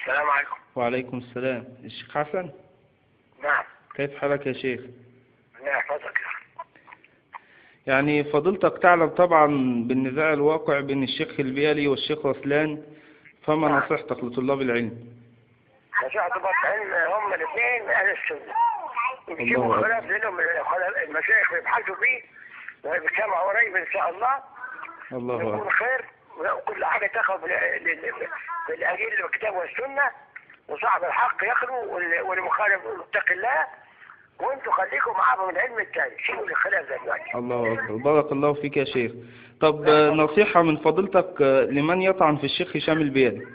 السلام عليكم وعليكم السلام الشيخ حسن نعم كيف حالك يا شيخ الله يحفظك يا أخي. يعني فضيلتك تعلم طبعا بالنزاع الواقع بين الشيخ البيالي والشيخ رسلان فما نصيحتك لطلاب العلم نصيحة العلم هم الاثنين من أهل السنة يجيبوا الله خلاف بينهم الخلاف- المشايخ ويبحثوا فيه ويجتمعوا قريب إن شاء الله الله ويكون أكبر خير وكل حاجة تقف بالأجيال والكتاب والسنة وصاحب الحق يخلو وال- والمخالف يتقي الله وانتوا خليكم معاهم من العلم التاني شيلوا الخلاف ده دلوقتي الله أكبر بارك الله فيك يا شيخ طب آه، نصيحة من فضيلتك آه، لمن يطعن في الشيخ هشام البيالي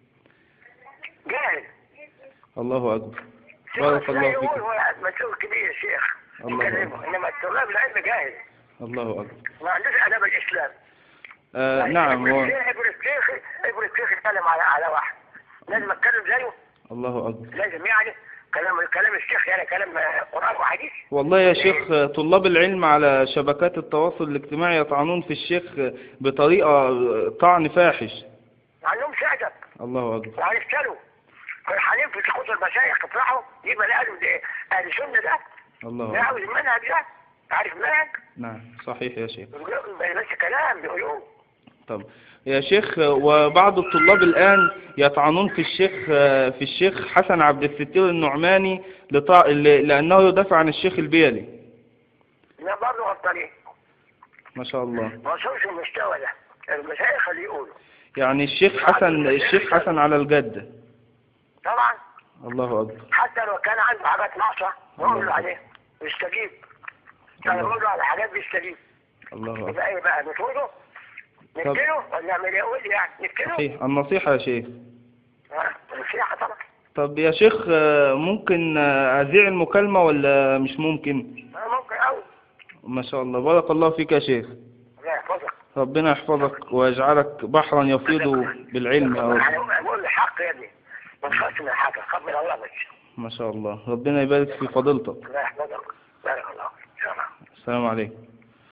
جاهل الله أكبر شيخ بارك الله الإسلام فيك يقول هو مسؤول كبير يا شيخ الله يكلمه أكبر. انما طلاب العلم جاهل الله أكبر ما عندوش اداب الاسلام آه نعم ابن هو الشيخ ابن الشيخ ابن الشيخ يتكلم على على واحد لازم اتكلم زيه الله أكبر لازم يعني كلام كلام الشيخ يعني كلام آه، قران وحديث والله يا شيخ آه، طلاب العلم على شبكات التواصل الاجتماعي يطعنون في الشيخ آه، بطريقة آه، طعن فاحش ما عندهمش ادب الله أكبر وهيفتروا فرحانين في سقوط المشايخ يفرحوا يبقى ده اهل اهل السنه ده الله ده أكبر عاوز المنهج ده عارف منهج نعم صحيح يا شيخ بس كلام بيقولوه طب يا شيخ آه، وبعض الطلاب الآن يطعنون في الشيخ آه، في الشيخ حسن عبد الستير النعماني لطع... ل- لأنه يدافع عن الشيخ البيالي ده برضه غلطانين ما شاء الله ما وصلش المستوى ده المشايخ اللي يقولوا يعني الشيخ حسن الشيخ حسن على الجدة طبعا الله أكبر حتى لو كان عنده حاجات ناقصه نقول له عليها يستجيب كان الله. نقول له على حاجات بيستجيب الله أكبر يبقى ايه بقى نطوله نقتله ولا نعمل ايه قول لي يعني نقتله صحيح النصيحة يا شيخ ها النصيحه طبعا طب يا شيخ آه، ممكن آه، أذيع المكالمة ولا مش ممكن آه، ممكن قوي ما شاء الله بارك الله فيك يا شيخ الله يحفظك ربنا يحفظك ويجعلك بحرا يفيض بالعلم يا رب يعني اقول الحق يا ابني ما تخافش من حاجه خاف من الله بس ما شاء الله ربنا يبارك في فضيلتك الله يحفظك بارك الله فيك. السلام عليكم